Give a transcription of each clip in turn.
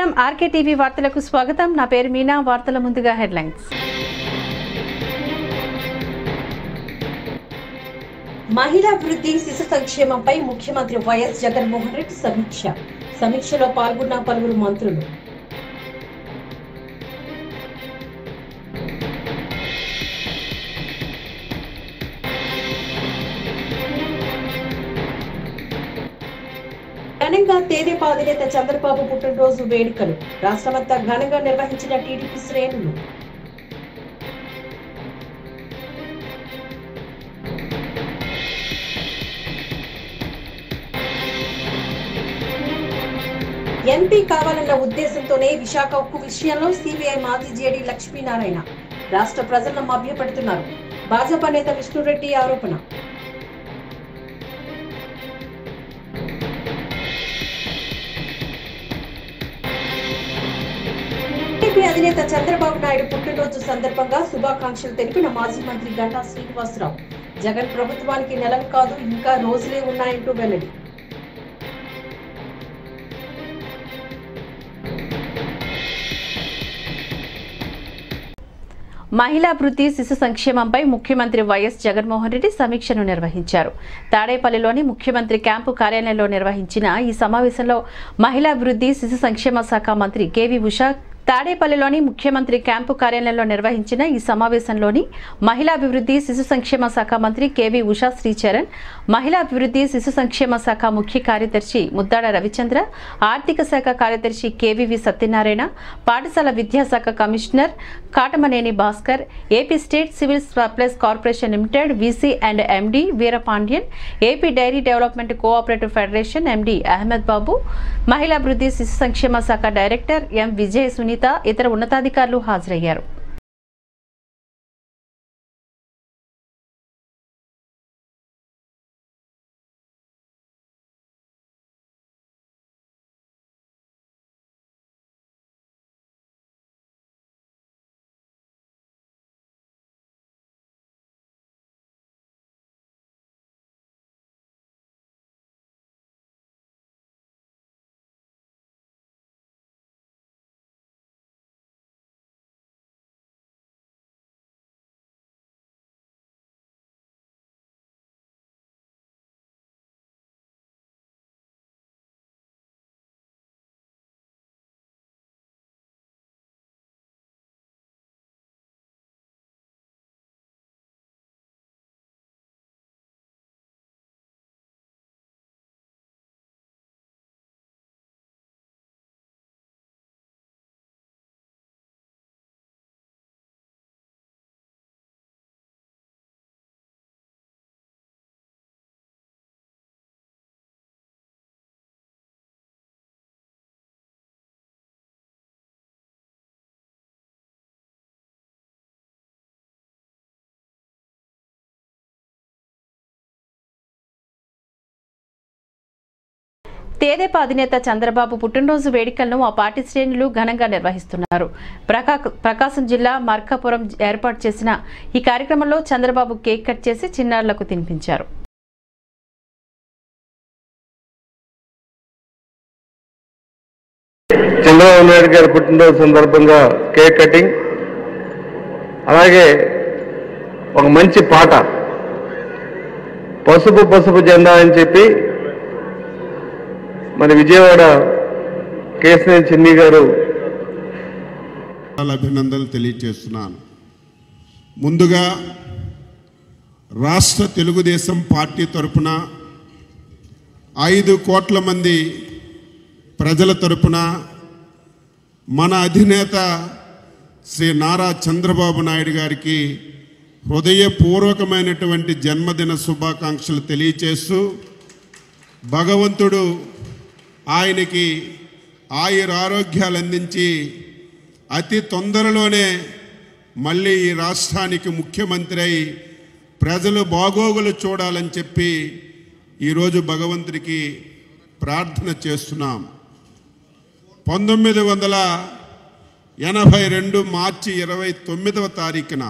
నమస్కారం RK TV వార్తలకు స్వాగతం నా పేరు మీనా వార్తల ముందుగా హెడ్లైన్స్ మహిళాభివృద్ధి శిశు సంక్షేమంపై ముఖ్యమంత్రి వైఎస్ జగన్మోహన్ రెడ్డి సమీక్ష సమీక్షలో పాల్గొన్న పలువురు మంత్రులు ఘనంగా తేదేపా అధినేత చంద్రబాబు పుట్టినరోజు వేడుకలు రాష్ట్రమంతా ఘనంగా నిర్వహించిన టీడీపీ శ్రేణులు ఎంపీ కావాలన్న ఉద్దేశంతోనే విశాఖ ఉక్కు విషయంలో సిబిఐ మాజీ జేడీ లక్ష్మీనారాయణ రాష్ట్ర ప్రజలను మభ్యపెడుతున్నారు భాజపా నేత విష్ణురెడ్డి ఆరోపణ టీడీపీ అధినేత చంద్రబాబు నాయుడు పుట్టినరోజు సందర్భంగా శుభాకాంక్షలు తెలిపిన మాజీ మంత్రి గంటా శ్రీనివాసరావు జగన్ ప్రభుత్వానికి నెలలు కాదు ఇంకా రోజులే ఉన్నాయంటూ వెల్లడి మహిళాభివృద్ధి శిశు సంక్షేమంపై ముఖ్యమంత్రి వైఎస్ జగన్మోహన్ రెడ్డి సమీక్షను నిర్వహించారు తాడేపల్లిలోని ముఖ్యమంత్రి క్యాంపు కార్యాలయంలో నిర్వహించిన ఈ సమావేశంలో మహిళాభివృద్ధి శిశు సంక్షేమ శాఖ మంత్రి కేవీ ఉషా తాడేపల్లిలోని ముఖ్యమంత్రి క్యాంపు కార్యాలయంలో నిర్వహించిన ఈ సమావేశంలోని మహిళాభివృద్ధి శిశు సంక్షేమ శాఖ మంత్రి కేవీ ఉషా శ్రీచరణ్ మహిళాభివృద్ధి శిశు సంక్షేమ శాఖ ముఖ్య కార్యదర్శి ముద్దాడ రవిచంద్ర ఆర్థిక శాఖ కార్యదర్శి కేవీవి సత్యనారాయణ పాఠశాల విద్యాశాఖ commissioner Katamaneni Bhaskar AP state civil supplies corporation limited VC and MD Veerapandian AP dairy development cooperative federation MD Ahmed Babu మహిళాభివృద్ధి శిశు సంక్షేమ శాఖ డైరెక్టర్ ఎం విజయ సునీత ఇతర ఉన్నతాధికారులు హాజరయ్యారు తేదేపా అధినేత చంద్రబాబు పుట్టినరోజు వేడుకలను ఆ పార్టీ శ్రేణులు ఘనంగా నిర్వహిస్తున్నారు ప్రకా ప్రకాశం జిల్లా మార్కాపురం ఏర్పాటు చేసిన ఈ కార్యక్రమంలో చంద్రబాబు కేక్ కట్ చేసి చిన్నారులకు తినిపించారు చంద్రబాబు నాయుడు గారి పుట్టినరోజు సందర్భంగా కేక్ కటింగ్ అలాగే ఒక మంచి పాట పసుపు పసుపు జెండా అని చెప్పి మన విజయవాడ కేశనేని చిన్ని గారు చాలా అభినందనలు తెలియజేస్తున్నాను ముందుగా రాష్ట్ర తెలుగుదేశం పార్టీ తరపున ఐదు కోట్ల మంది ప్రజల తరపున మన అధినేత శ్రీ నారా చంద్రబాబు నాయుడు గారికి హృదయపూర్వకమైనటువంటి జన్మదిన శుభాకాంక్షలు తెలియచేస్తూ భగవంతుడు ఆయనకి ఆయుర ఆరోగ్యాలు అందించి అతి తొందరలోనే మళ్ళీ ఈ రాష్ట్రానికి ముఖ్యమంత్రి అయి ప్రజలు బాగోగులు చూడాలని చెప్పి ఈరోజు భగవంతుడికి ప్రార్థన చేస్తున్నాం పంతొమ్మిది వందల ఎనభై రెండు మార్చి ఇరవై తొమ్మిదవ తారీఖున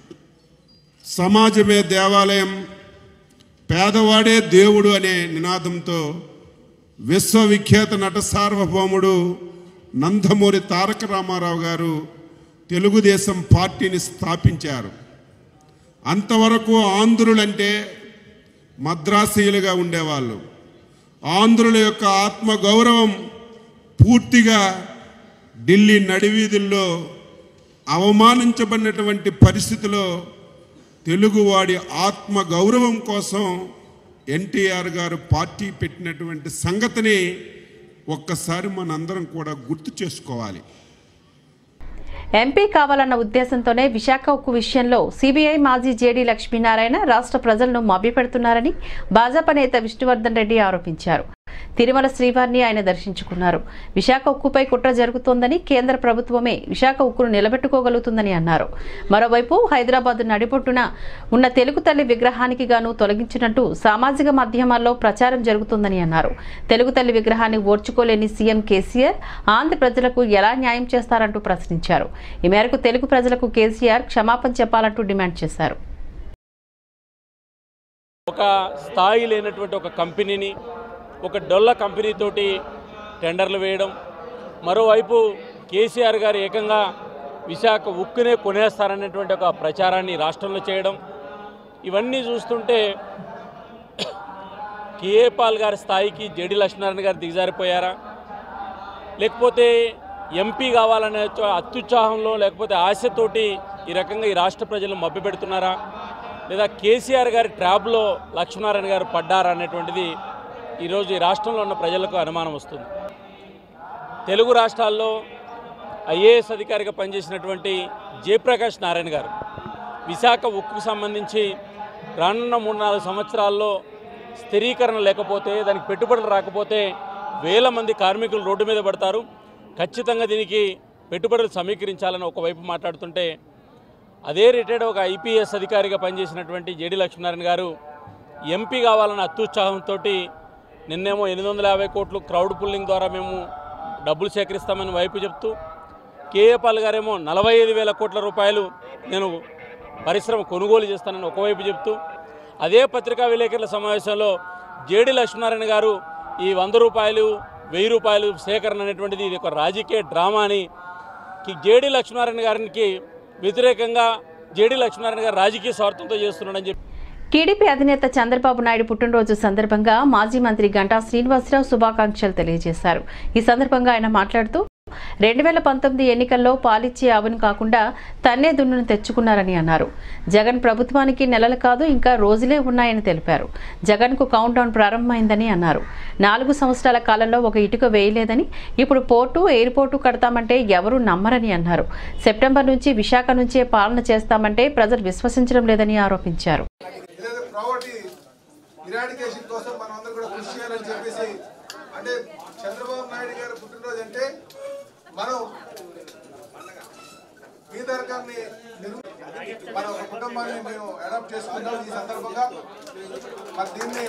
సమాజమే దేవాలయం పేదవాడే దేవుడు అనే నినాదంతో విశ్వవిఖ్యాత నట సార్వభౌముడు నందమూరి తారక రామారావు గారు తెలుగుదేశం పార్టీని స్థాపించారు అంతవరకు ఆంధ్రులంటే మద్రాసీయులుగా ఉండేవాళ్ళు ఆంధ్రుల యొక్క ఆత్మ గౌరవం పూర్తిగా ఢిల్లీ నడివీధుల్లో అవమానించబడినటువంటి పరిస్థితిలో తెలుగువాడి ఆత్మ గౌరవం కోసం ఎన్టీఆర్ గారు పార్టీ పెట్టినటువంటి సంగతిని ఒక్కసారి మనందరం కూడా గుర్తు చేసుకోవాలి ఎంపీ కావాలన్న ఉద్దేశంతోనే విశాఖ ఉక్కు విషయంలో సిబిఐ మాజీ జేడీ లక్ష్మీనారాయణ రాష్ట్ర ప్రజలను మభ్యపెడుతున్నారని భాజపా నేత విష్ణువర్ధన్ రెడ్డి ఆరోపించారు తిరుమల శ్రీవారిని ఆయన దర్శించుకున్నారు విశాఖ ఉక్కుపై కుట్ర జరుగుతోందని కేంద్ర ప్రభుత్వమే విశాఖ ఉక్కును నిలబెట్టుకోగలుగుతుందని అన్నారు మరోవైపు హైదరాబాద్ నడిబొట్టున ఉన్న తెలుగు తల్లి విగ్రహానికి గాను తొలగించినట్టు సామాజిక మాధ్యమాల్లో ప్రచారం జరుగుతుందని అన్నారు తెలుగు తల్లి విగ్రహాన్ని ఓర్చుకోలేని సీఎం కేసీఆర్ ఆంధ్ర ప్రజలకు ఎలా న్యాయం చేస్తారంటూ ప్రశ్నించారు ఈ మేరకు తెలుగు ప్రజలకు కేసీఆర్ క్షమాపణ చెప్పాలంటూ డిమాండ్ చేశారు ఒక స్థాయి లేనటువంటి ఒక కంపెనీని ఒక డొల్ల కంపెనీతోటి టెండర్లు వేయడం మరోవైపు కేసీఆర్ గారు ఏకంగా విశాఖ ఉక్కునే కొనేస్తారనేటువంటి ఒక ప్రచారాన్ని రాష్ట్రంలో చేయడం ఇవన్నీ చూస్తుంటే కేఏ పాల్ గారి స్థాయికి జేడి లక్ష్మీనారాయణ గారు దిగజారిపోయారా లేకపోతే ఎంపీ కావాలనే చో- అత్యుత్సాహంలో లేకపోతే ఆశతోటి ఈ రకంగా ఈ రాష్ట్ర ప్రజలు మభ్యపెడుతున్నారా లేదా కేసీఆర్ గారి ట్రాప్లో లక్ష్మీనారాయణ గారు పడ్డారా అనేటువంటిది ఈరోజు ఈ రాష్ట్రంలో ఉన్న ప్రజలకు అనుమానం వస్తుంది తెలుగు రాష్ట్రాల్లో ఐఏఎస్ అధికారిగా పనిచేసినటువంటి జయప్రకాష్ నారాయణ గారు విశాఖ ఉక్కుకు సంబంధించి రానున్న మూడు నాలుగు సంవత్సరాల్లో స్థిరీకరణ లేకపోతే దానికి పెట్టుబడులు రాకపోతే వేల మంది కార్మికులు రోడ్డు మీద పడతారు ఖచ్చితంగా దీనికి పెట్టుబడులు సమీకరించాలని ఒకవైపు మాట్లాడుతుంటే అదే రిటైర్డ్ ఒక ఐపీఎస్ అధికారిగా పనిచేసినటువంటి జేడి లక్ష్మీనారాయణ గారు ఎంపీ కావాలన్న అత్యుత్సాహంతో నిన్నేమో ఎనిమిది వందల యాభై కోట్లు క్రౌడ్ పుల్లింగ్ ద్వారా మేము డబ్బులు సేకరిస్తామని వైపు చెప్తూ కేఏ పాల్ గారేమో నలభై ఐదు వేల కోట్ల రూపాయలు నేను పరిశ్రమ కొనుగోలు చేస్తానని ఒకవైపు చెప్తూ అదే పత్రికా విలేకరుల సమావేశంలో జేడి లక్ష్మీనారాయణ గారు ఈ వంద రూపాయలు వెయ్యి రూపాయలు సేకరణ అనేటువంటిది ఇది ఒక రాజకీయ డ్రామా అని కి జేడి లక్ష్మీనారాయణ గారికి వ్యతిరేకంగా జేడి లక్ష్మీనారాయణ గారు రాజకీయ స్వార్థంతో చేస్తున్నాడని చెప్పి టీడీపీ అధినేత చంద్రబాబు నాయుడు పుట్టినరోజు సందర్భంగా మాజీ మంత్రి గంటా శ్రీనివాసరావు శుభాకాంక్షలు తెలియజేశారు ఈ సందర్భంగా ఆయన మాట్లాడుతూ రెండు వేల పంతొమ్మిది ఎన్నికల్లో పాలిచ్చే ఆవును కాకుండా తన్నే దున్నును తెచ్చుకున్నారని అన్నారు జగన్ ప్రభుత్వానికి నెలలు కాదు ఇంకా రోజులే ఉన్నాయని తెలిపారు జగన్కు కౌంట్ డౌన్ ప్రారంభమైందని అన్నారు నాలుగు సంవత్సరాల కాలంలో ఒక ఇటుక వేయలేదని ఇప్పుడు పోర్టు ఎయిర్పోర్టు కడతామంటే ఎవరూ నమ్మరని అన్నారు సెప్టెంబర్ నుంచి విశాఖ నుంచే పాలన చేస్తామంటే ప్రజలు విశ్వసించడం లేదని ఆరోపించారు ఏదైతే ప్రావర్టీ ఇరాడికేషన్ కోసం మనం అందరం కూడా కృషి చేయాలని చెప్పేసి అంటే చంద్రబాబు నాయుడు గారు పుట్టినరోజు అంటే మనం పేదరికాన్ని నిరు మన ఒక కుటుంబాన్ని మేము అడాప్ట్ చేసుకుంటాం ఈ సందర్భంగా మరి దీన్ని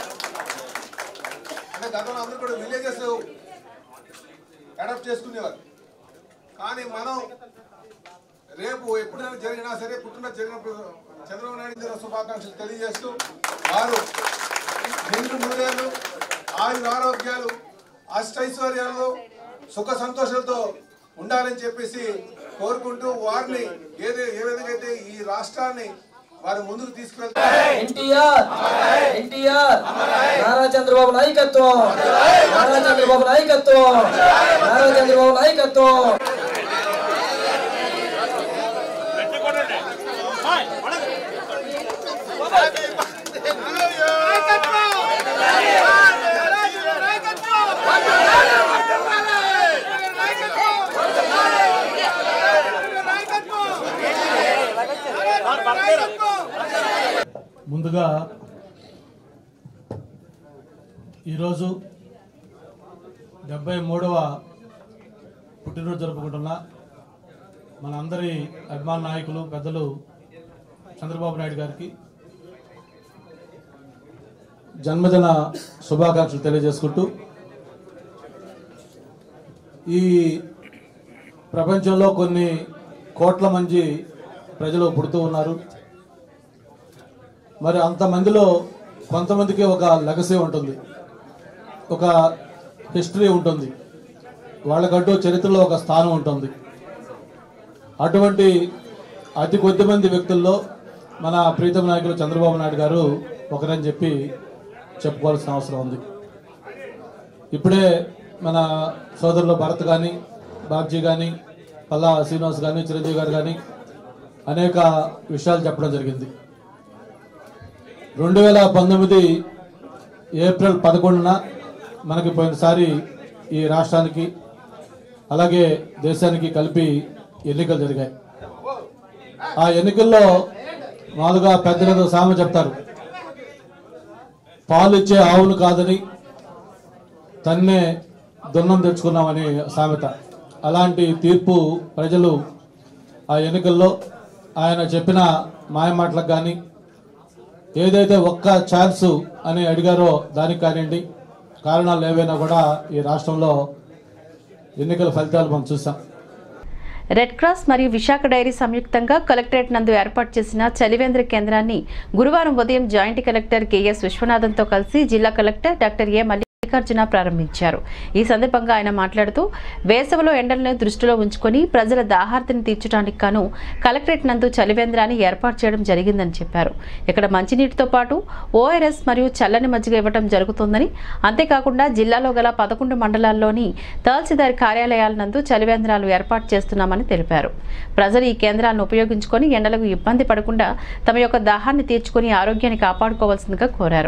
అంటే గతంలో అందరూ కూడా విలేజెస్ అడాప్ట్ చేసుకునేవారు కానీ మనం రేపు ఎప్పుడైనా జరిగినా సరే పుట్టినరోజు జరిగినప్పుడు చంద్రబాబు నాయుడు గారి శుభాకాంక్షలు తెలియజేస్తూ వారు నిండు నూరేళ్ళు ఆయుర ఆరోగ్యాలు అష్టైశ్వర్యాలు సుఖ సంతోషాలతో ఉండాలని చెప్పేసి కోరుకుంటూ వారిని ఏదే ఏ విధంగా అయితే ఈ రాష్ట్రాన్ని వారు ముందుకు తీసుకువెళ్తారు ఎన్టీఆర్ ఎన్టీఆర్ నారా చంద్రబాబు నాయకత్వం నారా చంద్రబాబు నాయకత్వం నారా చంద్రబాబు నాయకత్వం ముందుగా ఈరోజు డెబ్బై మూడవ పుట్టినరోజు జరుపుకుంటున్న మన అందరి అభిమాన నాయకులు పెద్దలు చంద్రబాబు నాయుడు గారికి జన్మదిన శుభాకాంక్షలు తెలియజేసుకుంటూ ఈ ప్రపంచంలో కొన్ని కోట్ల మంది ప్రజలు పుడుతూ ఉన్నారు మరి అంతమందిలో కొంతమందికి ఒక లెగసీ ఉంటుంది ఒక హిస్టరీ ఉంటుంది వాళ్ళకంటూ చరిత్రలో ఒక స్థానం ఉంటుంది అటువంటి అతి కొద్ది మంది వ్యక్తుల్లో మన ప్రీతం నాయకులు చంద్రబాబు నాయుడు గారు ఒకరని చెప్పి చెప్పుకోవాల్సిన అవసరం ఉంది ఇప్పుడే మన సోదరులు భరత్ కానీ బాబ్జీ కానీ పల్లా శ్రీనివాస్ కానీ చిరంజీవి గారు కానీ అనేక విషయాలు చెప్పడం జరిగింది రెండు వేల పంతొమ్మిది ఏప్రిల్ పదకొండున మనకి పోయినసారి ఈ రాష్ట్రానికి అలాగే దేశానికి కలిపి ఎన్నికలు జరిగాయి ఆ ఎన్నికల్లో మామూలుగా పెద్దలతో సామె చెప్తారు పాలు ఇచ్చే ఆవును కాదని తన్నే దున్నం తెచ్చుకున్నామని సామెత అలాంటి తీర్పు ప్రజలు ఆ ఎన్నికల్లో ఆయన చెప్పిన మాయమాటలకు కానీ ఏదైతే ఒక్క ఛాన్స్ అని అడిగారో దానికి కానివ్వండి కారణాలు ఏవైనా కూడా ఈ రాష్ట్రంలో ఎన్నికల ఫలితాలు మనం చూసాం రెడ్ క్రాస్ మరియు విశాఖ డైరీ సంయుక్తంగా కలెక్టరేట్ నందు ఏర్పాటు చేసిన చలివేంద్ర కేంద్రాన్ని గురువారం ఉదయం జాయింట్ కలెక్టర్ కెఎస్ విశ్వనాథన్తో కలిసి జిల్లా కలెక్టర్ డాక్టర్ ఏ మల్లికార్జున ప్రారంభించారు ఈ సందర్భంగా ఆయన మాట్లాడుతూ వేసవిలో ఎండలను దృష్టిలో ఉంచుకొని ప్రజల దాహార్తిని తీర్చడానికి గాను కలెక్టరేట్ నందు చలివేంద్రాన్ని ఏర్పాటు చేయడం జరిగిందని చెప్పారు ఇక్కడ మంచినీటితో పాటు ఓఆర్ఎస్ మరియు చల్లని మజ్జిగ ఇవ్వడం జరుగుతుందని అంతేకాకుండా జిల్లాలో గల పదకొండు మండలాల్లోని తహసీల్దార్ కార్యాలయాల నందు చలివేంద్రాలు ఏర్పాటు చేస్తున్నామని తెలిపారు ప్రజలు ఈ కేంద్రాలను ఉపయోగించుకొని ఎండలకు ఇబ్బంది పడకుండా తమ యొక్క దాహాన్ని తీర్చుకొని ఆరోగ్యాన్ని కాపాడుకోవాల్సిందిగా కోరారు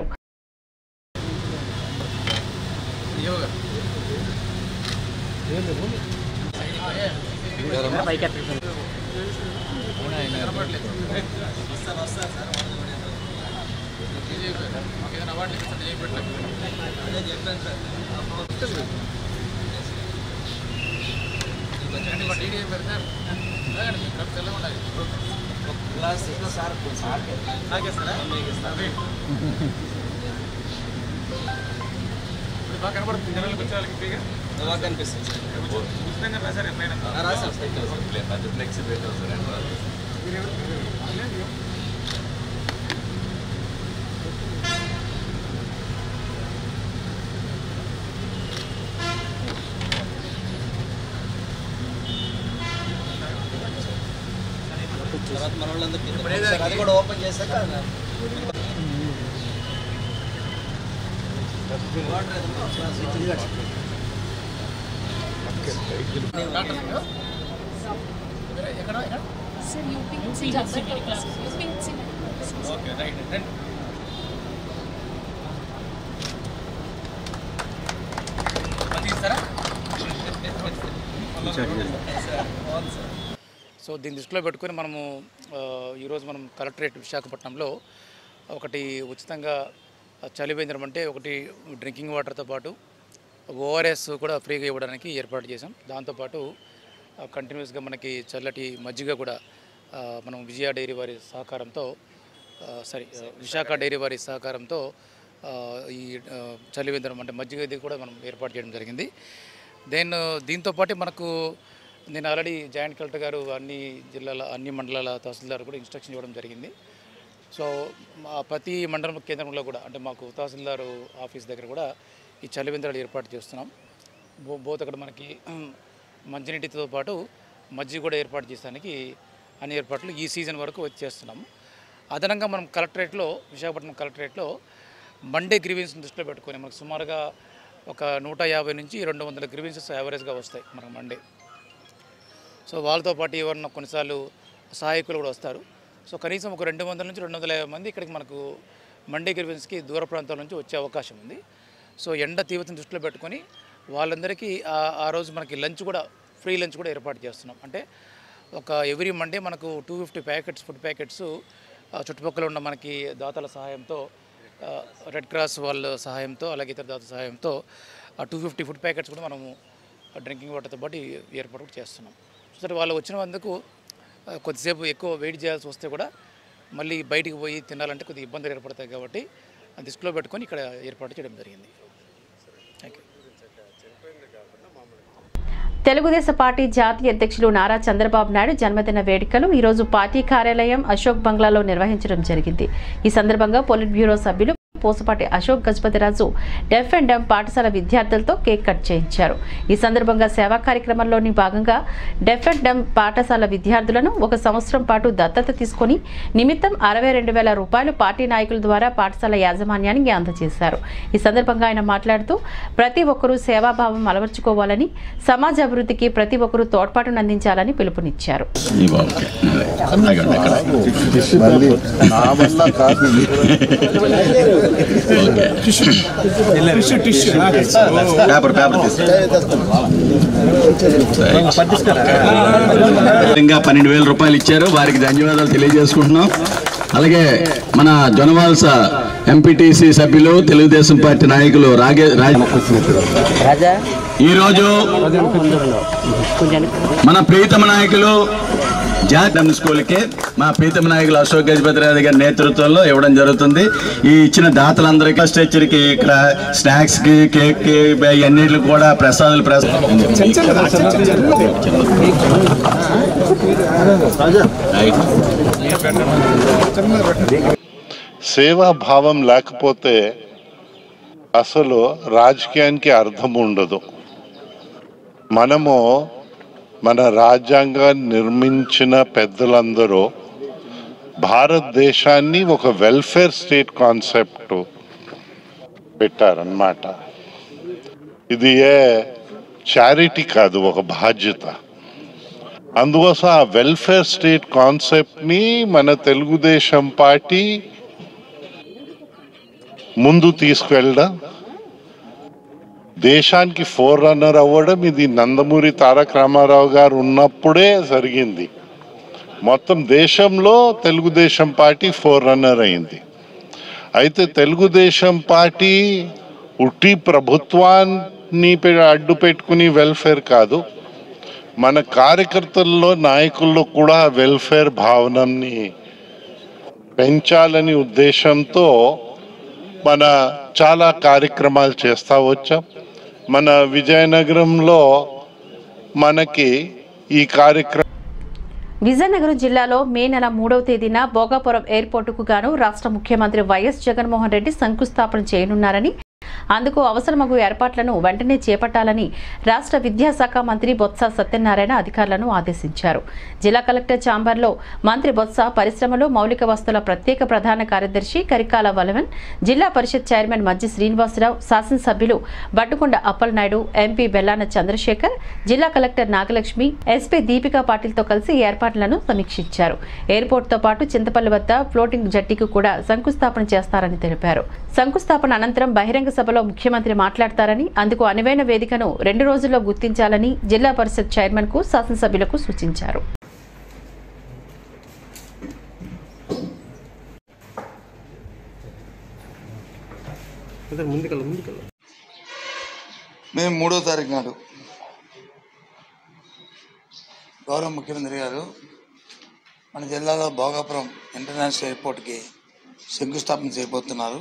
అది కూడా ఓపెన్ చేశాక సో దీన్ని దృష్టిలో పెట్టుకొని మనము ఆ, ఈరోజు మనం కలెక్టరేట్ విశాఖపట్నంలో ఒకటి ఉచితంగా చలివేంద్రం అంటే ఒకటి డ్రింకింగ్ వాటర్తో పాటు ఓఆర్ఎస్ కూడా ఫ్రీగా ఇవ్వడానికి ఏర్పాటు చేసాం దాంతోపాటు కంటిన్యూస్గా మనకి చల్లటి మజ్జిగ కూడా ఆ, మనం విజయ డైరీ వారి సహకారంతో సారీ విశాఖ డైరీ వారి సహకారంతో ఆ, ఈ ఆ, చలివేంద్రం అంటే మజ్జిగ ఇది కూడా మనం ఏర్పాటు చేయడం జరిగింది దెన్ దీంతో పాటు మనకు నేను ఆల్రెడీ జాయింట్ కలెక్టర్ గారు అన్ని జిల్లాల అన్ని మండలాల తహసీల్దార్ కూడా ఇన్స్ట్రక్షన్ ఇవ్వడం జరిగింది సో మా ప్రతి మండలం కేంద్రంలో కూడా అంటే మాకు తహసీల్దార్ ఆఫీస్ దగ్గర కూడా ఈ చలివేంద్రాలు ఏర్పాటు చేస్తున్నాం బో బోత్ అక్కడ మనకి మంచినీటితో పాటు మజ్జిగ కూడా ఏర్పాటు చేసడానికి అన్ని ఏర్పాట్లు ఈ సీజన్ వరకు వచ్చి చేస్తున్నాం అదనంగా మనం కలెక్టరేట్లో విశాఖపట్నం కలెక్టరేట్లో మండే గ్రీవెన్స్ని దృష్టిలో పెట్టుకొని మనకు సుమారుగా ఒక నూట యాభై నుంచి రెండు వందల గ్రీవెన్సెస్ యావరేజ్గా వస్తాయి మనకు మండే సో వాళ్ళతో పాటు ఎవరన్నా కొన్నిసార్లు సహాయకులు కూడా వస్తారు సో కనీసం ఒక రెండు వందల నుంచి రెండు వందల యాభై మంది ఇక్కడికి మనకు మండే గ్రీవెన్స్కి దూర ప్రాంతాల నుంచి వచ్చే అవకాశం ఉంది సో ఎండ తీవ్రతను దృష్టిలో పెట్టుకొని వాళ్ళందరికీ ఆ- ఆ రోజు మనకి లంచ్ కూడా ఫ్రీ లంచ్ కూడా ఏర్పాటు చేస్తున్నాం అంటే ఒక ఎవ్రీ మండే మనకు two fifty packets food packets చుట్టుపక్కల ఉన్న మనకి దాతల సహాయంతో ఆ, రెడ్ క్రాస్ వాళ్ళ సహాయంతో అలాగే ఇతర దాతల సహాయంతో ఆ టూ ఫిఫ్టీ ఫుడ్ ప్యాకెట్స్ కూడా మనము డ్రింకింగ్ వాటర్తో పాటు ఏర్పాటు కూడా చేస్తున్నాం సరే వాళ్ళు వచ్చినందుకు ఆ, కొద్దిసేపు ఎక్కువ వెయిట్ చేయాల్సి వస్తే కూడా మళ్ళీ బయటికి పోయి తినాలంటే కొద్దిగా ఇబ్బందులు ఏర్పడతాయి కాబట్టి ఆ దృష్టిలో పెట్టుకొని ఇక్కడ ఏర్పాటు చేయడం జరిగింది థ్యాంక్ యూ తెలుగుదేశం పార్టీ జాతీయ అధ్యక్షులు నారా చంద్రబాబు నాయుడు జన్మదిన వేడుకలు ఈరోజు పార్టీ కార్యాలయం అశోక్ బంగ్లాలో నిర్వహించడం జరిగింది ఈ సందర్భంగా పొలిట్ బ్యూరో సభ్యులు Pusapati Ashok Gajapathi Raju deaf and dumb పాఠశాల విద్యార్థులతో కేక్ కట్ చేయించారు ఈ సందర్భంగా సేవా కార్యక్రమంలోని భాగంగా డెఫ్ అండ్ డమ్ పాఠశాల విద్యార్థులను ఒక సంవత్సరం పాటు దత్తత తీసుకొని నిమిత్తం అరవై రెండు వేల రూపాయలు పార్టీ నాయకుల ద్వారా పాఠశాల యాజమాన్యానికి అందజేశారు ఈ సందర్భంగా ఆయన మాట్లాడుతూ ప్రతి ఒక్కరూ సేవాభావం అలవర్చుకోవాలని సమాజ అభివృద్ధికి ప్రతి ఒక్కరూ తోడ్పాటును అందించాలని పిలుపునిచ్చారు పేపర్ పేపర్ ఇంకా పన్నెండు వేల రూపాయలు ఇచ్చారు వారికి ధన్యవాదాలు తెలియజేసుకుంటున్నాం అలాగే మన జొనవాల్స ఎంపీటీసీ సభ్యులు తెలుగుదేశం పార్టీ నాయకులు రాగే రాజా ఈరోజు మన ప్రీతమ నాయకులు జాతీయ స్కూల్కి మా ప్రీతమ నాయకులు అశోక్ గజపతిరాజు గారి నేతృత్వంలో ఇవ్వడం జరుగుతుంది ఈ ఇచ్చిన దాతలందరికీ స్ట్రెచర్కి ఇక్కడ స్నాక్స్కి కేక్కి అన్నిటికి కూడా ప్రసాదాలు సేవాభావం లేకపోతే అసలు రాజకీయానికి అర్థం ఉండదు మనము మన రాజ్యాంగాన్ని నిర్మించిన పెద్దలందరూ భారతదేశాన్ని ఒక వెల్ఫేర్ స్టేట్ కాన్సెప్ట్ పెట్టారన్నమాట ఇది ఏ చారిటీ కాదు ఒక బాధ్యత అందుకోసం ఆ వెల్ఫేర్ స్టేట్ కాన్సెప్ట్ని మన తెలుగుదేశం పార్టీ ముందు తీసుకెళ్ళడం దేశానికి ఫోర్ రన్నర్ అవ్వడం ఇది నందమూరి తారక రామారావు గారు ఉన్నప్పుడే జరిగింది మొత్తం దేశంలో తెలుగుదేశం పార్టీ ఫోర్ రన్నర్ అయింది అయితే తెలుగుదేశం పార్టీ ఉట్టి ప్రభుత్వాన్ని పె- అడ్డు పెట్టుకుని వెల్ఫేర్ కాదు మన కార్యకర్తల్లో నాయకుల్లో కూడా వెల్ఫేర్ భావనని పెంచాలని ఉద్దేశంతో మన చాలా కార్యక్రమాలు చేస్తా వచ్చాం మన విజయనగరంలో మనకి ఈ కార్యక్రమం విజయనగరం జిల్లాలో మే నెల మూడవ తేదీన భోగాపురం ఎయిర్పోర్టుకు గాను రాష్ట్ర ముఖ్యమంత్రి వైఎస్ జగన్మోహన్ రెడ్డి శంకుస్థాపన చేయనున్నారని అందుకు అవసరమగు ఏర్పాట్లను వెంటనే చేపట్టాలని రాష్ట్ర విద్యాశాఖ మంత్రి బొత్స సత్యనారాయణ అధికారులను ఆదేశించారు జిల్లా కలెక్టర్ చాంబర్లో మంత్రి బొత్స పరిశ్రమలు మౌలిక వస్తువుల ప్రత్యేక ప్రధాన కార్యదర్శి కరికాల వలవన్ జిల్లా పరిషత్ చైర్మన్ మజ్జి శ్రీనివాసరావు శాసనసభ్యులు బట్టుకొండ అప్పలనాయుడు ఎంపీ బెల్లాన చంద్రశేఖర్ జిల్లా కలెక్టర్ నాగలక్ష్మి ఎస్పీ దీపికా పాటిల్తో కలిసి ఏర్పాట్లను సమీక్షించారు ఎయిర్పోర్ట్తో పాటు చింతపల్లి వద్ద ఫ్లోటింగ్ జట్టికి కూడా శంకుస్థాపన చేస్తారని తెలిపారు శంకుస్థాపన అనంతరం బహిరంగ సభలో ముఖ్యమంత్రి మాట్లాడతారని అందుకు అనువైన వేదికను రెండు రోజుల్లో గుర్తించాలని జిల్లా పరిషత్ చైర్మన్ కు శాసనసభ్యులకు సూచించారు మేము మూడో తారీఖు నాడు గౌరవ ముఖ్యమంత్రి గారు మన జిల్లాలో భోగాపురం ఇంటర్నేషనల్ ఎయిర్పోర్ట్కి శంకుస్థాపన చేయబోతున్నారు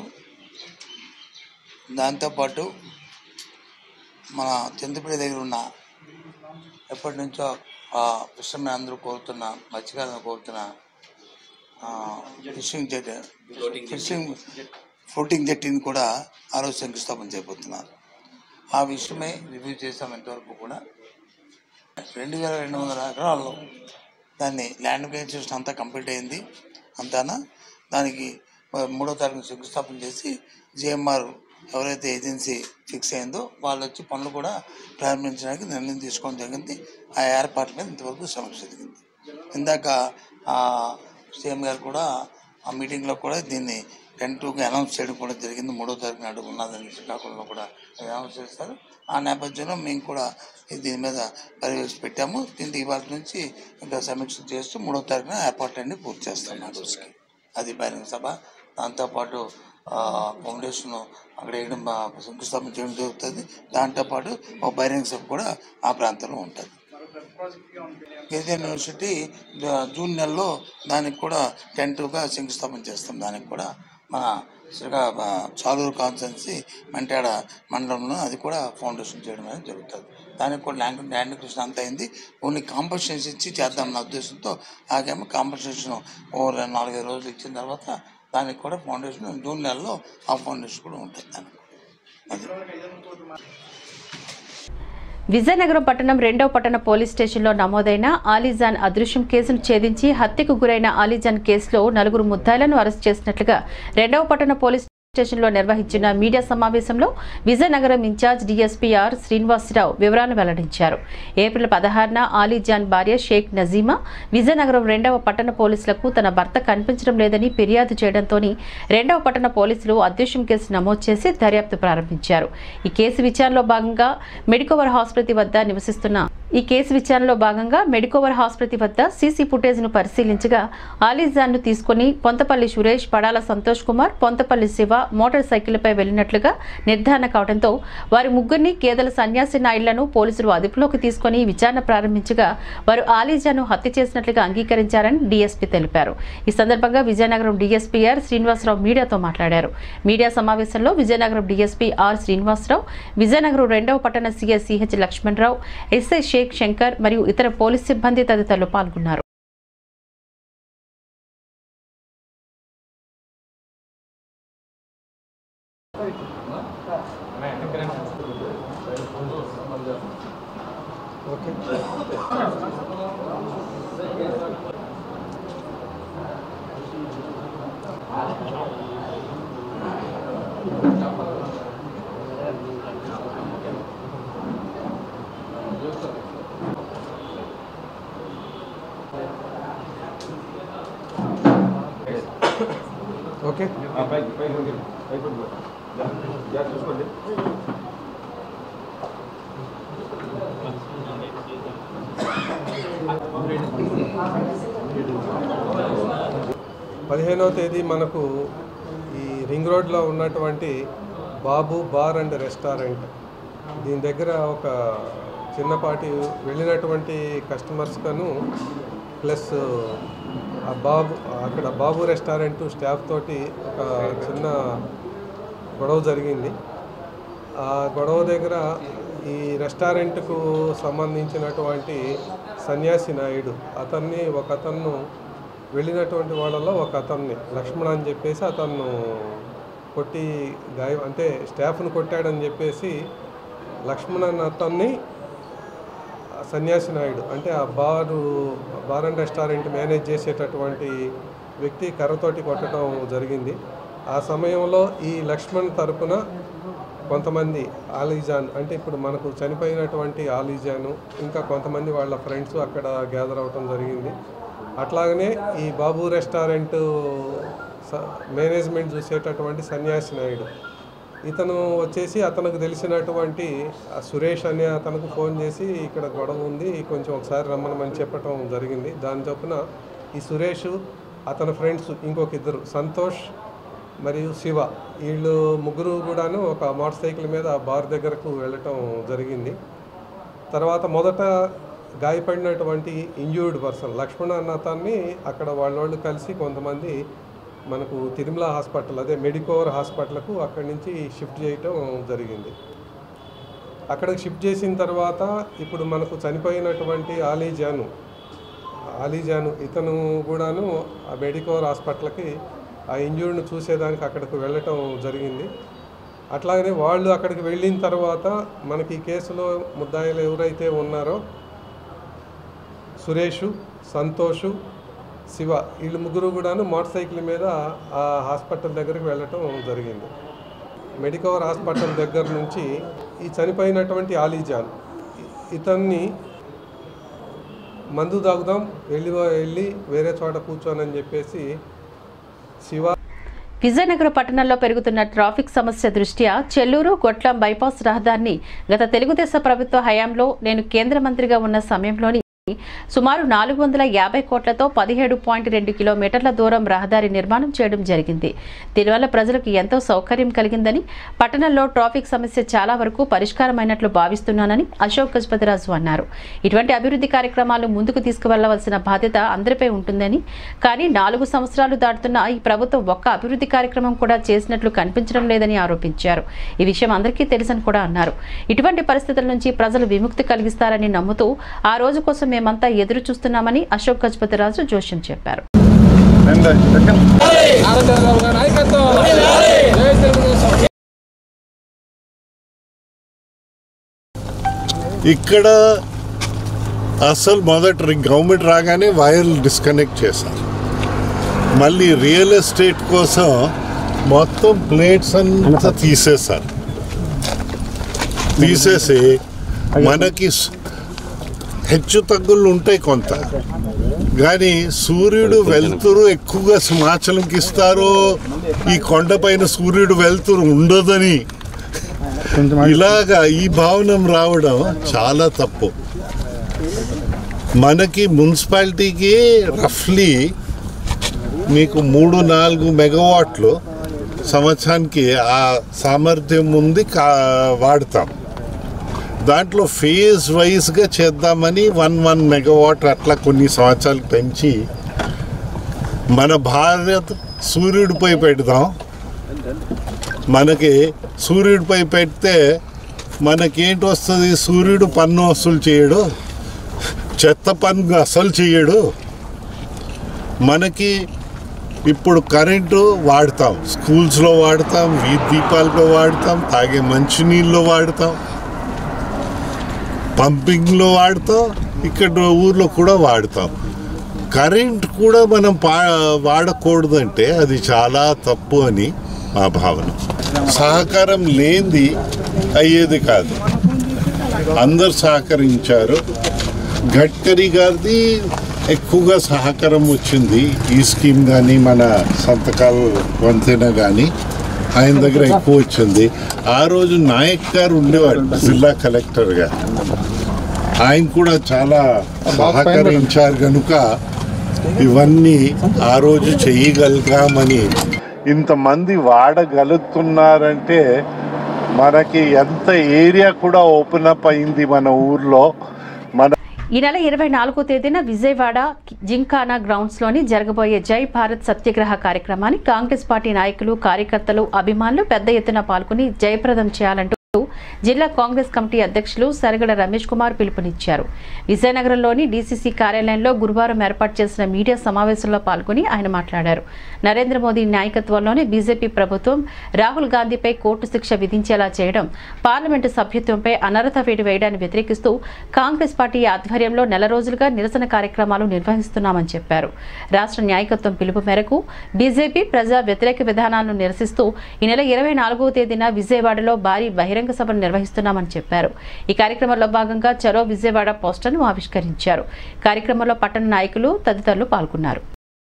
దాంతోపాటు మన చింతపల్లి దగ్గర ఉన్న ఎప్పటి నుంచో ఆ విషయం అందరూ కోరుతున్న మత్స్యకారులను కోరుతున్న ఆ, ఫిషింగ్ జెట్ ఫిషింగ్ ఫ్లోటింగ్ జెట్టిని కూడా ఆ రోజు శంకుస్థాపన చేయబోతున్నారు ఆ విషయమే రివ్యూ చేసాం ఇంతవరకు కూడా రెండు వేల రెండు వందల ఎకరాల్లో దాన్ని ల్యాండ్ అక్విజిషన్ అంతా కంప్లీట్ అయింది అంతానా దానికి ఆ, మూడో తారీఖు శంకుస్థాపన చేసి జిఎంఆర్ ఎవరైతే ఏజెన్సీ ఫిక్స్ అయిందో వాళ్ళు వచ్చి పనులు కూడా ప్రారంభించడానికి నిర్ణయం తీసుకోవడం జరిగింది ఆ ఏర్పాట్ల మీద ఇంతవరకు సమీక్ష జరిగింది ఇందాక ఆ, సీఎం గారు కూడా ఆ మీటింగ్లో కూడా దీన్ని టెన్ టూకి అనౌన్స్ చేయడం కూడా జరిగింది మూడో తారీఖు నాడు ఉన్నదని శ్రీకాకుళంలో కూడా అనౌన్స్ చేస్తారు ఆ నేపథ్యంలో మేము కూడా ఇది దీని మీద పర్యవేక్షణ పెట్టాము దీనికి ఇవాళ నుంచి ఇంకా సమీక్ష చేస్తూ మూడో తారీఖున ఏర్పాట్లన్నీ పూర్తి చేస్తాం ఆ రోజుకి అది బహిరంగ సభ దాంతోపాటు ఆ, ఫౌండేషన్ అక్కడ వేయడం ఆ, శంకుస్థాపన చేయడం జరుగుతుంది దాంతోపాటు ఒక బహిరంగ సభ కూడా ఆ ప్రాంతంలో ఉంటుంది గిరిజన యూనివర్సిటీ జూ- జూన్ నెలలో దానికి కూడా టెంటుగా శంకుస్థాపన చేస్తాం దానికి కూడా మన శ్రీకా ఆ, చాలూరు కాన్సెన్సీ మంటాడ మండలంలో అది కూడా ఫౌండేషన్ చేయడం అనేది జరుగుతుంది దానికి కూడా ల్యాండ్ ల్యాండ్ కృష్ణ అంత అయింది ఓన్లీ కాంపన్సేషన్ ఇచ్చి చేద్దాం నా ఉద్దేశంతో ఆగేమో కాంపన్సేషన్ ఓ రెండు నాలుగైదు రోజులు ఇచ్చిన తర్వాత దానికి కూడా ఫౌండేషన్ జూన్ నెలలో ఆ ఫౌండేషన్ కూడా ఉంటుంది దానికి విజయనగరం పట్టణం రెండవ పట్టణ పోలీస్ స్టేషన్లో నమోదైన ఆలీజాన్ అదృశ్యం కేసును ఛేదించి హత్యకు గురైన ఆలీజాన్ కేసులో నలుగురు ముద్దాయిలను అరెస్ట్ చేసినట్లుగా రెండవ పట్టణ పోలీస్ స్టేషన్లో నిర్వహించిన మీడియా సమావేశంలో Vizianagaram in-charge DSP R Srinivasa Rao వివరాలు వెల్లడించారు ఏప్రిల్ పదహారున ఆలీజాన్ భార్య షేక్ నజీమా విజయనగరం రెండవ పట్టణ పోలీసులకు తన భర్త కనిపించడం లేదని ఫిర్యాదు చేయడంతో రెండవ పట్టణ పోలీసులు అదృశ్యం కేసు నమోదు చేసి దర్యాప్తు ప్రారంభించారు ఈ కేసు విచారణలో భాగంగా మెడికోవర్ ఆసుపత్రి వద్ద నివసిస్తున్న ఈ కేసు విచారణలో భాగంగా మెడికోవర్ ఆసుపత్రి వద్ద సీసీ ఫుటేజ్ను పరిశీలించగా ఆలీజాన్ను తీసుకుని పొంతపల్లి సురేష్ పడాల సంతోష్ కుమార్ పొంతపల్లి శివ మోటార్ సైకిల్పై వెళ్లినట్లుగా నిర్ధారణ కావడంతో వారి ముగ్గురిని కేదల సన్యాసి నాయుళ్లను పోలీసులు అదుపులోకి తీసుకుని విచారణ ప్రారంభించగా వారు ఆలీజాను హత్య చేసినట్లుగా అంగీకరించారని డీఎస్పీ తెలిపారు ఈ సందర్భంగా విజయనగరం డీఎస్పీ ఆర్ శ్రీనివాసరావు మీడియాతో మాట్లాడారు మీడియా సమావేశంలో విజయనగరం డీఎస్పీ ఆర్ శ్రీనివాసరావు విజయనగరం రెండవ పట్టణ CS CH Lakshmana Rao SI Sheikh Shankar మరియు ఇతర పోలీస్ సిబ్బంది తదితరులు పాల్గొన్నారు ఓకే పదిహేనవ తేదీ మనకు ఈ రింగ్ రోడ్లో ఉన్నటువంటి బాబు బార్ అండ్ రెస్టారెంట్ దీని దగ్గర ఒక చిన్నపాటి వెళ్ళినటువంటి కస్టమర్స్ కను ప్లస్ ఆ బాబు అక్కడ బాబు రెస్టారెంట్ స్టాఫ్ తోటి ఒక చిన్న గొడవ జరిగింది ఆ గొడవ దగ్గర ఈ రెస్టారెంట్కు సంబంధించినటువంటి సన్యాసి నాయుడు అతన్ని ఒక అతను వెళ్ళినటువంటి వాళ్ళలో ఒక అతన్ని లక్ష్మణ్ అని చెప్పేసి అతను కొట్టి గాయం అంటే స్టాఫ్ను కొట్టాడని చెప్పేసి లక్ష్మణ్ అన్న అతన్ని సన్యాసి నాయుడు అంటే ఆ bar bar and restaurant manage చేసేటటువంటి వ్యక్తి కర్రతోటి కొట్టడం జరిగింది ఆ సమయంలో ఈ లక్ష్మణ్ తరపున కొంతమంది ఆలీజాన్ అంటే ఇప్పుడు మనకు చనిపోయినటువంటి ఆలీజాను ఇంకా కొంతమంది వాళ్ళ ఫ్రెండ్స్ అక్కడ గ్యాదర్ అవటం జరిగింది అట్లాగనే ఈ బాబు రెస్టారెంట్ స- మేనేజ్మెంట్ చూసేటటువంటి సన్యాసి నాయుడు ఇతను వచ్చేసి అతనికి తెలిసినటువంటి ఆ సురేష్ అనే అతనికి ఫోన్ చేసి ఇక్కడ గొడవ ఉంది కొంచెం ఒకసారి రమ్మనమని చెప్పటం జరిగింది దాని చొప్పున ఈ సురేష్ అతని ఫ్రెండ్స్ ఇంకొక ఇద్దరు సంతోష్ మరియు శివ వీళ్ళు ముగ్గురు కూడాను ఒక మోటార్ సైకిల్ మీద ఆ బార్ దగ్గరకు వెళ్ళటం జరిగింది తర్వాత మొదట గాయపడినటువంటి ఇంజ్యూర్డ్ పర్సన్ లక్ష్మణ అన్న అతన్ని అక్కడ వాళ్ళ వాళ్ళు కలిసి కొంతమంది మనకు తిరుమల హాస్పిటల్ అదే మెడికోవర్ హాస్పిటల్కు అక్కడి నుంచి షిఫ్ట్ చేయటం జరిగింది అక్కడికి షిఫ్ట్ చేసిన తర్వాత ఇప్పుడు మనకు చనిపోయినటువంటి ఆలీజాను ఆలీజాను ఇతను కూడాను ఆ మెడికోవర్ హాస్పిటల్కి ఆ ఇంజూర్డ్ని చూసేదానికి అక్కడికి వెళ్ళటం జరిగింది అట్లాగనే వాళ్ళు అక్కడికి వెళ్ళిన తర్వాత మనకి ఈ కేసులో ముద్దాయిలు ఎవరైతే ఉన్నారో సురేషు సంతోషు శివ వీళ్ళు ముగ్గురు కూడాను మోటార్ సైకిల్ మీద ఆ హాస్పిటల్ దగ్గరికి వెళ్ళటం జరిగింది మెడికవర్ హాస్పిటల్ దగ్గర నుంచి ఈ చనిపోయినటువంటి ఆలీజాన్ ఇతన్ని మందు తాగుదాం వెళ్ళి వెళ్ళి వేరే చోట కూర్చోనని చెప్పేసి శివ విజయనగరం పట్టణంలో పెరుగుతున్న ట్రాఫిక్ సమస్య దృష్ట్యా చెల్లూరు గొట్లం బైపాస్ రహదారిని గత తెలుగుదేశం ప్రభుత్వ హయాంలో నేను కేంద్ర మంత్రిగా ఉన్న సమయంలోని సుమారు నాలుగు వందల యాభై కోట్లతో పదిహేడు పాయింట్ రెండు కిలోమీటర్ల దూరం రహదారి నిర్మాణం చేయడం జరిగింది దీనివల్ల ప్రజలకు ఎంతో సౌకర్యం కలిగిందని పట్టణంలో ట్రాఫిక్ సమస్య చాలా వరకు పరిష్కారమైనట్లు భావిస్తున్నానని అశోక్ గజపతిరాజు అన్నారు ఇటువంటి అభివృద్ధి కార్యక్రమాలు ముందుకు తీసుకువెళ్లవలసిన బాధ్యత అందరిపై ఉంటుందని కానీ నాలుగు సంవత్సరాలు దాటుతున్న ఈ ప్రభుత్వం ఒక్క అభివృద్ధి కార్యక్రమం కూడా చేసినట్లు కనిపించడం లేదని ఆరోపించారు ఈ విషయం అందరికీ తెలుసని కూడా అన్నారు ఇటువంటి పరిస్థితుల నుంచి ప్రజలు విముక్తి కలిగిస్తారని నమ్ముతూ ఆ రోజు కోసం మేమంతా ఎదురు చూస్తున్నామని అశోక్ గజపతిరాజు జోష్యం చెప్పారు చంద్రబాబు గారి నాయకత్వం జై తెలుగుదేశం ఇక్కడ అసలు మొదట గవర్నమెంట్ రాగానే వైర్లు డిస్కనెక్ట్ చేశారు మళ్ళీ రియల్ ఎస్టేట్ కోసం మొత్తం ప్లేట్స్ అంతా తీసేశారు తీసేసి మనకి స్- హెచ్చు తగ్గులు ఉంటాయి కొంత కానీ సూర్యుడు వెలుతురు ఎక్కువగా హిమాచలంకి ఇస్తారో ఈ కొండపైన సూర్యుడు వెలుతురు ఉండదని ఇలాగా ఈ భావనం రావడం చాలా తప్పు మనకి మున్సిపాలిటీకి రఫ్లీ మీకు మూడు నాలుగు మెగావాట్లు సంవత్సరానికి ఆ సామర్థ్యం ఉంది కా వాడతాం దాంట్లో ఫేజ్ వైజ్గా చేద్దామని వన్ వన్ మెగావాట్ అట్లా కొన్ని సంవత్సరాలు పెంచి మన భారత్ సూర్యుడిపై పెడదాం మనకి సూర్యుడిపై పెడితే మనకేంటి వస్తుంది సూర్యుడు పన్ను వసూలు చేయడు చెత్త పన్ను అసలు చేయడు మనకి ఇప్పుడు కరెంటు వాడతాం స్కూల్స్లో వాడతాం వీధి దీపాల్లో వాడతాం తాగే మంచినీళ్ళు వాడతాం పంపింగ్లో వాడతాం ఇక్కడ ఊర్లో కూడా వాడతాం కరెంట్ కూడా మనం పా వాడకూడదంటే అది చాలా తప్పు అని మా భావన సహకారం లేనిది అయ్యేది కాదు అందరు సహకరించారు గడ్కరీ గారిది ఎక్కువగా సహకారం వచ్చింది ఈ స్కీమ్ కానీ మన సంతకాలు వంతెన కానీ ఆయన దగ్గర ఎక్కువ వచ్చింది ఆ రోజు నాయక్ గారు ఉండేవాడు జిల్లా కలెక్టర్గా ఆయన కూడా చాలా సహకరించారు కనుక ఇవన్నీ ఆ రోజు చేయగలిగామని ఇంతమంది వాడగలుగుతున్నారంటే మనకి ఎంత ఏరియా కూడా ఓపెన్ అప్ అయింది మన ఊర్లో మన ఈ నెల ఇరవై నాలుగో తేదీన విజయవాడ జింకానా గ్రౌండ్స్ లోని జరగబోయే జై భారత్ సత్యాగ్రహ కార్యక్రమాన్ని కాంగ్రెస్ పార్టీ నాయకులు కార్యకర్తలు అభిమానులు పెద్ద ఎత్తున పాల్గొని జయప్రదం చేయాలంటూ జిల్లా కాంగ్రెస్ కమిటీ అధ్యక్షులు సరగడ రమేష్ కుమార్ పిలుపునిచ్చారు విజయనగరంలోని డీసీసీ కార్యాలయంలో గురువారం ఏర్పాటు చేసిన మీడియా సమావేశంలో పాల్గొని ఆయన మాట్లాడారు నరేంద్ర మోదీ నాయకత్వంలోని బీజేపీ ప్రభుత్వం రాహుల్ గాంధీపై కోర్టు శిక్ష విధించేలా చేయడం పార్లమెంటు సభ్యత్వంపై అనర్హత వేడి వేయడాన్ని వ్యతిరేకిస్తూ కాంగ్రెస్ పార్టీ ఆధ్వర్యంలో నెల రోజులుగా నిరసన కార్యక్రమాలు నిర్వహిస్తున్నామని చెప్పారు రాష్ట్ర న్యాయకత్వం పిలుపు మేరకు బీజేపీ ప్రజా వ్యతిరేక విధానాలను నిరసిస్తూ ఈ నెల ఇరవై నాలుగవ తేదీన విజయవాడలో భారీ బహిరంగ సభను నిర్వహిస్తున్నామని చెప్పారు ఈ కార్యక్రమంలో భాగంగా చలో విజయవాడ పోస్టర్ను ఆవిష్కరించారు కార్యక్రమంలో పట్టణ నాయకులు తదితరులు పాల్గొన్నారు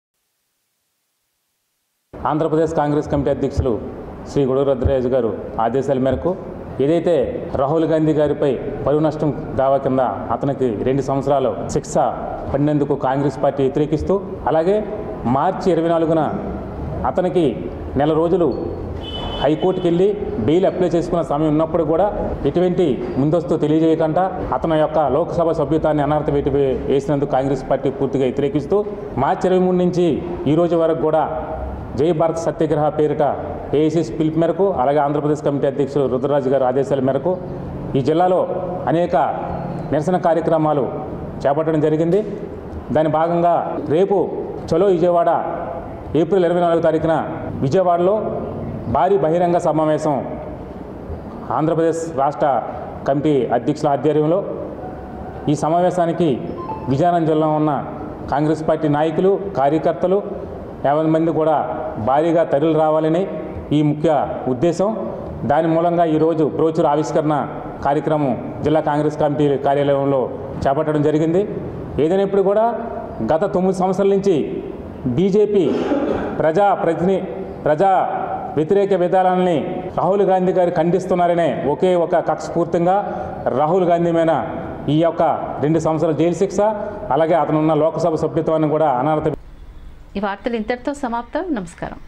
ఆంధ్రప్రదేశ్ కాంగ్రెస్ కమిటీ అధ్యక్షులు శ్రీ గొడవరుద్రరాజు గారు ఆదేశాల మేరకు ఏదైతే రాహుల్ గాంధీ గారిపై పరువు నష్టం దావా కింద అతనికి రెండు సంవత్సరాలు శిక్ష పడినందుకు కాంగ్రెస్ పార్టీ వ్యతిరేకిస్తూ అలాగే మార్చి ఇరవై నాలుగున అతనికి నెల రోజులు హైకోర్టుకి వెళ్ళి బెయిల్ అప్లై చేసుకున్న సమయం ఉన్నప్పుడు కూడా ఎటువంటి ముందస్తు తెలియజేయకుండా అతని యొక్క లోక్సభ సభ్యత్వాన్ని అనర్హత వేటి వేసినందుకు కాంగ్రెస్ పార్టీ పూర్తిగా వ్యతిరేకిస్తూ మార్చి ఇరవై మూడు నుంచి ఈ రోజు వరకు కూడా జై భారత్ సత్యాగ్రహ పేరిట ఏఐసిసి పిలుపు మేరకు అలాగే ఆంధ్రప్రదేశ్ కమిటీ అధ్యక్షులు రుద్రరాజు గారి ఆదేశాల మేరకు ఈ జిల్లాలో అనేక నిరసన కార్యక్రమాలు చేపట్టడం జరిగింది దాని భాగంగా రేపు చలో విజయవాడ ఏప్రిల్ ఇరవై నాలుగో తారీఖున విజయవాడలో భారీ బహిరంగ సమావేశం ఆంధ్రప్రదేశ్ రాష్ట్ర కమిటీ అధ్యక్షుల ఆధ్వర్యంలో ఈ సమావేశానికి విజయనగరం జిల్లా ఉన్న కాంగ్రెస్ పార్టీ నాయకులు కార్యకర్తలు యాభై మంది కూడా భారీగా తరలి రావాలని ఈ ముఖ్య ఉద్దేశం దాని మూలంగా ఈరోజు బ్రోచూర్ ఆవిష్కరణ కార్యక్రమం జిల్లా కాంగ్రెస్ కమిటీ కార్యాలయంలో చేపట్టడం జరిగింది ఏదైనప్పుడు కూడా గత తొమ్మిది సంవత్సరాల నుంచి బీజేపీ ప్రజా ప్రతిని ప్రజా వ్యతిరేక విధానాలని రాహుల్ గాంధీ గారు ఖండిస్తున్నారనే ఒకే ఒక కక్షపూర్తంగా రాహుల్ గాంధీ మీద ఈ యొక్క రెండు సంవత్సరాల జైలు శిక్ష అలాగే అతనున్న లోక్సభ సభ్యత్వాన్ని కూడా అనర్హత ఈ వార్తలు ఇంతటితో సమాప్తం నమస్కారం